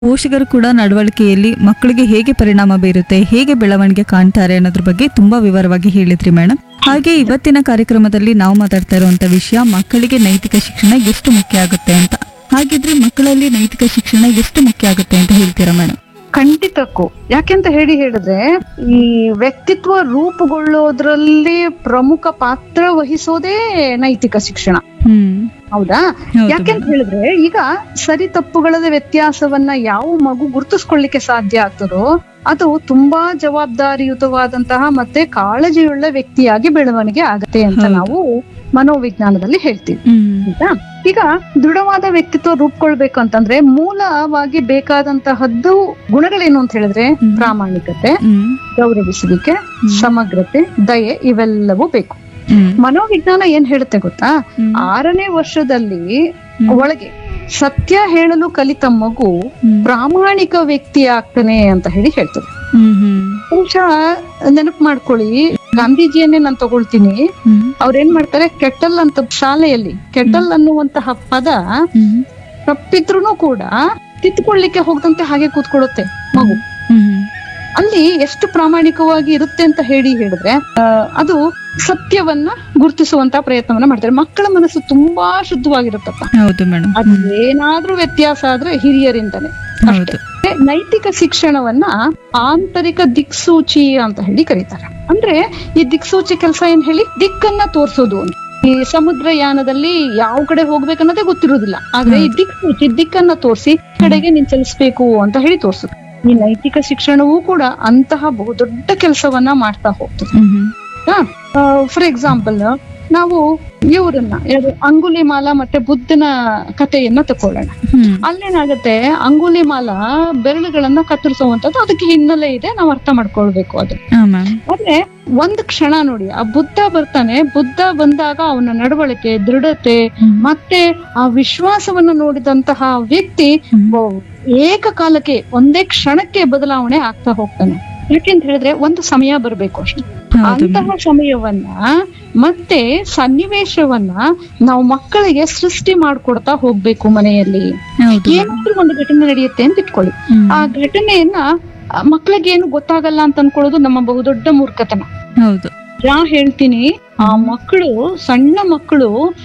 ಪೋಷಕರು ಕೂಡ ನಡವಳಿಕೆಯಲ್ಲಿ ಮಕ್ಕಳಿಗೆ ಹೇಗೆ ಪರಿಣಾಮ ಬೀರುತ್ತೆ ಹೇಗೆ ಬೆಳವಣಿಗೆ ಕಾಣ್ತಾರೆ ಅನ್ನೋದ್ರ ಬಗ್ಗೆ ತುಂಬಾ ವಿವರವಾಗಿ ಹೇಳಿದ್ರಿ ಮೇಡಮ್ ಹಾಗೆ ಇವತ್ತಿನ ಕಾರ್ಯಕ್ರಮದಲ್ಲಿ ನಾವು ಮಾತಾಡ್ತಾ ಇರುವಂತ ವಿಷಯ ಮಕ್ಕಳಿಗೆ ನೈತಿಕ ಶಿಕ್ಷಣ ಎಷ್ಟು ಮುಖ್ಯ ಆಗುತ್ತೆ ಅಂತ ಹಾಗಿದ್ರೆ ಮಕ್ಕಳಲ್ಲಿ ನೈತಿಕ ಶಿಕ್ಷಣ ಎಷ್ಟು ಮುಖ್ಯ ಆಗುತ್ತೆ ಅಂತ ಹೇಳ್ತೀರಾ ಮೇಡಮ್ ಖಂಡಿತಕ್ಕೂ ಯಾಕೆಂತ ಹೇಳಿ ಹೇಳಿದ್ರೆ ಈ ವ್ಯಕ್ತಿತ್ವ ರೂಪುಗೊಳ್ಳೋದ್ರಲ್ಲಿ ಪ್ರಮುಖ ಪಾತ್ರ ವಹಿಸೋದೇ ನೈತಿಕ ಶಿಕ್ಷಣ ಹ್ಮ್ ಹೌದಾ ಹೌದು ಯಾಕೆಂತ ಹೇಳಿದ್ರೆ ಈಗ ಸರಿ ತಪ್ಪುಗಳ ವ್ಯತ್ಯಾಸವನ್ನ ಯಾವ ಮಗು ಗುರುತಿಸ್ಕೊಳ್ಳಿಕ್ಕೆ ಸಾಧ್ಯ ಆಗ್ತದೋ ಅದು ತುಂಬಾ ಜವಾಬ್ದಾರಿಯುತವಾದಂತಹ ಮತ್ತೆ ಕಾಳಜಿಯುಳ್ಳ ವ್ಯಕ್ತಿಯಾಗಿ ಬೆಳವಣಿಗೆ ಆಗತ್ತೆ ಅಂತ ಹೌದು. ನಾವು ಮನೋವಿಜ್ಞಾನದಲ್ಲಿ ಹೇಳ್ತೀವಿ ಹ್ಮ್ ಆಯ್ತಾ ಈಗ ದೃಢವಾದ ವ್ಯಕ್ತಿತ್ವ ರೂಪುಕೊಳ್ಬೇಕು ಅಂತಂದ್ರೆ ಮೂಲವಾಗಿ ಬೇಕಾದಂತಹದ್ದು ಗುಣಗಳೇನು ಅಂತ ಹೇಳಿದ್ರೆ ಹ್ಮ್. ಪ್ರಾಮಾಣಿಕತೆ ಹ್ಮ್ ಗೌರವಿಸುವಿಕೆ ಹ್ಮ್. ಸಮಗ್ರತೆ ದಯೆ ಇವೆಲ್ಲವೂ ಬೇಕು ಹ್ಮ್ ಮನೋವಿಜ್ಞಾನ ಏನ್ ಹೇಳುತ್ತೆ ಗೊತ್ತಾ ಹ್ಮ್. ಆರನೇ ವರ್ಷದಲ್ಲಿ ಹ್ಮ್. ಒಳಗೆ ಸತ್ಯ ಹೇಳಲು ಕಲಿತ ಮಗು ಹ್ಮ್. ಪ್ರಾಮಾಣಿಕ ವ್ಯಕ್ತಿ ಆಗ್ತಾನೆ ಅಂತ ಹೇಳಿ ಹೇಳ್ತದೆ ಹ್ಮ್ ಹ್ಮ್ ಬಹುಶಃ ನೆನಪು ಮಾಡ್ಕೊಳ್ಳಿ ಗಾಂಧೀಜಿಯನ್ನೇ ನಾನು ತಗೊಳ್ತೀನಿ ಹ್ಮ್ ಅವ್ರೇನ್ ಮಾಡ್ತಾರೆ ಕೆಟಲ್ ಅಂತ ಶಾಲೆಯಲ್ಲಿ ಕೆಟಲ್ ಅನ್ನುವಂತಹ ಪದ ಹ್ಮ್ ತಪ್ಪಿದ್ರೂ ಕೂಡ ತಿತ್ಕೊಳ್ಳಿಕ್ಕೆ ಹೋಗದಂತೆ ಹಾಗೆ ಕೂತ್ಕೊಳ್ಳುತ್ತೆ ಮಗು ಹ್ಮ್ ಅಲ್ಲಿ ಎಷ್ಟು ಪ್ರಾಮಾಣಿಕವಾಗಿ ಇರುತ್ತೆ ಅಂತ ಹೇಳಿ ಹೇಳಿದ್ರೆ ಆ, ಅದು ಸತ್ಯವನ್ನ ಗುರುತಿಸುವಂತ ಪ್ರಯತ್ನವನ್ನ ಮಾಡ್ತಾರೆ ಮಕ್ಕಳ ಮನಸ್ಸು ತುಂಬಾ ಶುದ್ಧವಾಗಿರುತ್ತಪ್ಪ ಹೌದು ಮೇಡಮ್ ಅದೇನಾದ್ರೂ ವ್ಯತ್ಯಾಸ ಆದ್ರೆ ಹಿರಿಯರಿಂದನೇ ಹೌದು ನೈತಿಕ ಶಿಕ್ಷಣವನ್ನ ಆಂತರಿಕ ದಿಕ್ಸೂಚಿ ಅಂತ ಹೇಳಿ ಕರೀತಾರೆ ಅಂದ್ರೆ ಈ ದಿಕ್ಸೂಚಿ ಕೆಲಸ ಏನ್ ಹೇಳಿ ದಿಕ್ಕನ್ನ ತೋರ್ಸೋದು ಅಂತ ಈ ಸಮುದ್ರ ಯಾನದಲ್ಲಿ ಯಾವ ಕಡೆ ಹೋಗ್ಬೇಕನ್ನೋದೇ ಗೊತ್ತಿರುವುದಿಲ್ಲ ಆದ್ರೆ ಈ ದಿಕ್ಸೂಚಿ ದಿಕ್ಕನ್ನ ತೋರಿಸಿ ಕಡೆಗೆ ನೀನ್ ಚಲಿಸ್ಬೇಕು ಅಂತ ಹೇಳಿ ತೋರ್ಸುತ್ತೆ ಈ ನೈತಿಕ ಶಿಕ್ಷಣವೂ ಕೂಡ ಅಂತಹ ಬಹುದೊಡ್ಡ ಕೆಲಸವನ್ನ ಮಾಡ್ತಾ ಹೋಗ್ತದೆ ಹ್ಮ್ ಹ್ಮ್ ಫಾರ್ ಎಕ್ಸಾಂಪಲ್ ನಾವು ಇವರನ್ನ ಯಾರು ಅಂಗುಲಿಮಾಲ ಮತ್ತೆ ಬುದ್ಧನ ಕಥೆಯನ್ನ ತಕೊಳ್ಳೋಣ ಹ್ಮ್ ಅಲ್ಲೇನಾಗತ್ತೆ ಅಂಗುಲಿಮಾಲ ಬೆರಳುಗಳನ್ನ ಕತ್ತರಿಸುವಂತದ್ದು ಅದಕ್ಕೆ ಹಿನ್ನೆಲೆ ಇದೆ ನಾವು ಅರ್ಥ ಮಾಡ್ಕೊಳ್ಬೇಕು ಅದು ಹಾ ಮ್ಯಾಮ್ ಆದ್ರೆ ಒಂದ್ ಕ್ಷಣ ನೋಡಿ ಆ ಬುದ್ಧ ಬರ್ತಾನೆ ಬುದ್ಧ ಬಂದಾಗ ಅವನ ನಡವಳಿಕೆ ದೃಢತೆ ಮತ್ತೆ ಆ ವಿಶ್ವಾಸವನ್ನ ನೋಡಿದಂತಹ ವ್ಯಕ್ತಿ ಒ- ಏಕಕಾಲಕ್ಕೆ ಒಂದೇ ಕ್ಷಣಕ್ಕೆ ಬದಲಾವಣೆ ಆಗ್ತಾ ಹೋಗ್ತಾನೆ ಯಾಕೆಂತ ಹೇಳಿದ್ರೆ ಒಂದು ಸಮಯ ಬರ್ಬೇಕು ಅಷ್ಟೇ ಹೌದು ಅಂತಹ ಸಮಯವನ್ನ ಮತ್ತೆ ಸನ್ನಿವೇಶವನ್ನ ನಾವು ಮಕ್ಕಳಿಗೆ ಸೃಷ್ಟಿ ಮಾಡ್ಕೊಡ್ತಾ ಹೋಗ್ಬೇಕು ಮನೆಯಲ್ಲಿ ಹೌದು ಏನಾದ್ರೂ ಒಂದು ಘಟನೆ ನಡೆಯುತ್ತೆ ಅಂತ ಇಟ್ಕೊಳ್ಳಿ ಹ್ಮ್. ಆ ಘಟನೆಯನ್ನ ಆ, ಮಕ್ಳಿಗೆ ಏನು ಗೊತ್ತಾಗಲ್ಲ ಅಂತ ಅನ್ಕೊಳ್ಳೋದು ನಮ್ಮ ಬಹುದೊಡ್ಡ ಮೂರ್ಖತನ ಹೌದು ಯಾ ಹೇಳ್ತೀನಿ ಆ ಮಕ್ಕಳು ಸಣ್ಣ ಮಕ್ಕಳು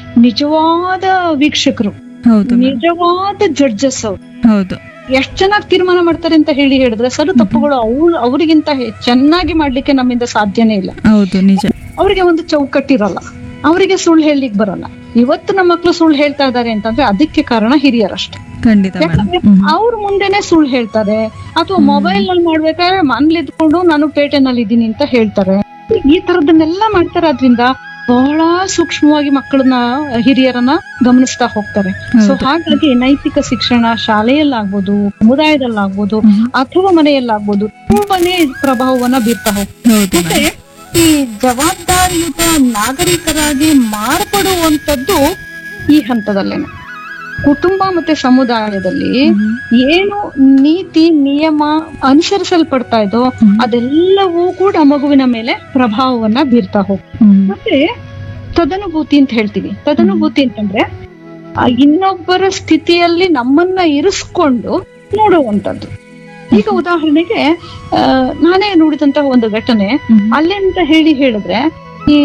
ನಿಜವಾದ ವೀಕ್ಷಕರು ಹೌದು ma'am. ನಿಜವಾದ ಜಡ್ಜಸ್ ಅವ್ರು ಹೌದು ಎಷ್ಟ್ ಚೆನ್ನಾಗಿ ತೀರ್ಮಾನ ಮಾಡ್ತಾರೆ ಅಂತ ಹೇಳಿ ಹೇಳಿದ್ರೆ ಸರಿ ತಪ್ಪುಗಳು ಅವ್ರು ಅವರಿಗಿಂತ ಚೆನ್ನಾಗಿ ಮಾಡ್ಲಿಕ್ಕೆ ನಮ್ಮಿಂದ ಸಾಧ್ಯನೇ ಇಲ್ಲ ಹೌದು ನಿಜ ಅವರಿಗೆ ಒಂದು ಚೌಕಟ್ಟಿರಲ್ಲ ಅವರಿಗೆ ಸುಳ್ಳು ಹೇಳಲಿಕ್ಕೆ ಬರಲ್ಲ ಇವತ್ತು ನಮ್ಮ ಮಕ್ಕಳು ಸುಳ್ಳು ಹೇಳ್ತಾ ಇದ್ದಾರೆ ಅಂತಂದ್ರೆ ಅದಕ್ಕೆ ಕಾರಣ ಹಿರಿಯರಷ್ಟೇ ಖಂಡಿತ ಮೇಡಮ್ ಯಾಕಂದ್ರೆ ಅವ್ರ ಮುಂದೆನೆ ಸುಳ್ಳು ಹೇಳ್ತಾರೆ ಅಥವಾ ಮೊಬೈಲ್ ನಲ್ಲಿ ಮಾಡ್ಬೇಕಾದ್ರೆ ಮನೇಲಿ ಇದ್ಕೊಂಡು ನಾನು ಪೇಟೆನಲ್ಲಿ ಇದ್ದೀನಿ ಅಂತ ಹೇಳ್ತಾರೆ ಈ ತರದನ್ನೆಲ್ಲ ಮಾಡ್ತಾರೆ ಅದ್ರಿಂದ ಬಹಳ ಸೂಕ್ಷ್ಮವಾಗಿ ಮಕ್ಕಳನ್ನ ಹಿರಿಯರನ್ನ ಗಮನಿಸ್ತಾ ಹೋಗ್ತಾರೆ ಸೊ ಹೌದು. ಹಾಗಾಗಿ ನೈತಿಕ ಶಿಕ್ಷಣ ಶಾಲೆಯಲ್ಲಾಗ್ಬೋದು ಸಮುದಾಯದಲ್ಲಾಗ್ಬೋದು ಅಥವಾ ಮನೆಯಲ್ಲಾಗ್ಬೋದು ತುಂಬಾನೇ ಪ್ರಭಾವವನ್ನ ಬೀರ್ತಾ ಹೋಗ್ತಾರೆ ಹೌದು ಮತ್ತೆ ma'am. ಈ ಜವಾಬ್ದಾರಿಯುತ ನಾಗರಿಕರಾಗಿ ಮಾರ್ಪಡುವಂತದ್ದು ಈ ಹಂತದಲ್ಲೇನೆ ಕುಟುಂಬ ಮತ್ತೆ ಸಮುದಾಯದಲ್ಲಿ ಹ್ಮ್. ಏನು ನೀತಿ ನಿಯಮ ಅನುಸರಿಸಲ್ಪಡ್ತಾ ಇದೋ ಹ್ಮ್. ಅದೆಲ್ಲವೂ ಕೂಡ ಮಗುವಿನ ಮೇಲೆ ಪ್ರಭಾವವನ್ನ ಬೀರ್ತಾ ಹೋಗ್ತದೆ ಹ್ಮ್. ಮತ್ತೆ ತದನುಭೂತಿ ಅಂತ ಹೇಳ್ತೀವಿ ತದನುಭೂತಿ ಅಂತಂದ್ರೆ ಆ ಇನ್ನೊಬ್ಬರ ಸ್ಥಿತಿಯಲ್ಲಿ ನಮ್ಮನ್ನ ಇರಿಸ್ಕೊಂಡು ನೋಡುವಂತದ್ದು ಈಗ ಉದಾಹರಣೆಗೆ ಆ, ನಾನೇ ನೋಡಿದಂತಹ ಒಂದು ಘಟನೆ ಹ್ಮ್. ಅಲ್ಲೇ ಅಂತ ಹೇಳಿ ಹೇಳಿದ್ರೆ ಈ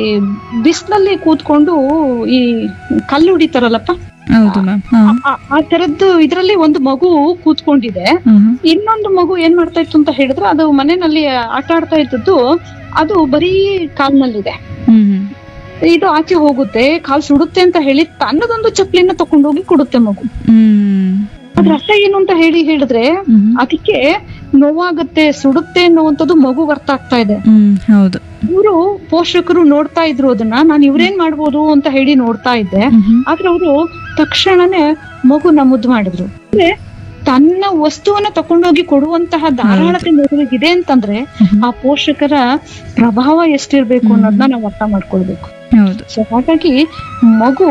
ಬಿಸಿಲಲ್ಲಿ ಕೂತ್ಕೊಂಡು ಈ ಕಲ್ಲು ಹೊಡಿತಾರಲ್ಲಪ್ಪ ಹೌದು ಮ್ಯಾಮ್ ಹಾ ಆ- ಆ ತರದ್ದು ಇದ್ರಲ್ಲಿ ಒಂದು ಮಗು ಕೂತ್ಕೊಂಡಿದೆ ಹ್ಮ್. ಇನ್ನೊಂದು ಮಗು ಏನ್ ಮಾಡ್ತಾ ಇತ್ತು ಅಂತ ಹೇಳಿದ್ರೆ ಅದು ಮನೆಯಲ್ಲಿ ಆಟ ಆಡ್ತಾ ಇದ್ದದ್ದು ಅದು ಬರೀ ಕಾಲ್ನಲ್ಲಿದೆ ಹ್ಮ್ ಹ್ಮ್. ಇದು ಆಚೆ ಹೋಗುತ್ತೆ ಕಾಲ್ ಸುಡುತ್ತೆ ಅಂತ ಹೇಳಿ ತನ್ನದೊಂದು ಚಪ್ಪಲಿನ ತಕೊಂಡೋಗಿ ಕೊಡುತ್ತೆ ಮಗು ಹ್ಮ್. ಅದ್ರ ಅರ್ಥ ಏನು ಅಂತ ಹೇಳಿ ಹೇಳಿದ್ರೆ ಹ್ಮ್. ಅದಕ್ಕೆ ನೋವಾಗುತ್ತೆ ಸುಡುತ್ತೆ ಅನ್ನುವಂಥದ್ದು ಮಗು ಅರ್ಥ ಆಗ್ತಾ ಇದೆ ಹ್ಮ್ ಹೌದು ಇವರು ಪೋಷಕರು ನೋಡ್ತಾ ಇದ್ರು ಅದನ್ನ ನಾನು ಇವ್ರೇನ್ ಮಾಡ್ಬೋದು ಅಂತ ಹೇಳಿ ನೋಡ್ತಾ ಇದ್ದೆ ಹ್ಮ್ ಹ್ಮ್. ಆದ್ರೆ ಅವರು ತಕ್ಷಣನೇ ಮಗುನ ಮುದ್ದು ಮಾಡಿದ್ರು ಅಂದ್ರೆ ತನ್ನ ವಸ್ತುವನ್ನ ತಕೊಂಡೋಗಿ ಕೊಡುವಂತಹ ಧಾರಾಳತೆ ಮಗುವಿಗಿದೆ ಅಂತಂದ್ರೆ ಹ್ಮ್. ಆ ಪೋಷಕರ ಪ್ರಭಾವ ಎಷ್ಟಿರ್ಬೇಕು ಅನ್ನೋದನ್ನ ನಾವು ಅರ್ಥ ಮಾಡ್ಕೊಳ್ಬೇಕು ಹೌದು ಸೊ ಹಾಗಾಗಿ ಮಗು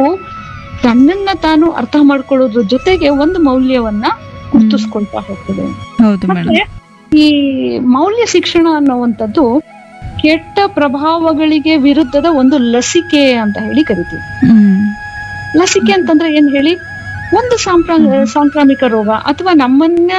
ತನ್ನನ್ನ ತಾನು ಅರ್ಥ ಮಾಡ್ಕೊಳ್ಳೋದ್ರ ಜೊತೆಗೆ ಒಂದು ಮೌಲ್ಯವನ್ನ ಗುರ್ತಿಸ್ಕೊಳ್ತಾ ಹೋಗ್ತದೆ ಹೌದು ಮೇಡಮ್ ಮತ್ತೆ ಈ ಮೌಲ್ಯ ಶಿಕ್ಷಣ ಅನ್ನುವಂಥದ್ದು ಕೆಟ್ಟ ಪ್ರಭಾವಗಳಿಗೆ ವಿರುದ್ಧದ ಒಂದು ಲಸಿಕೆ ಅಂತ ಹೇಳಿ ಕರಿತೀವಿ ಹ್ಮ್ ಲಸಿಕೆ ಅಂತಂದ್ರೆ ಏನ್ ಹೇಳಿ ಒಂದು ಸಾಂಪ್ರಾ ಸಾಂಕ್ರಾಮಿಕ ರೋಗ ಅಥವಾ ನಮ್ಮನ್ನ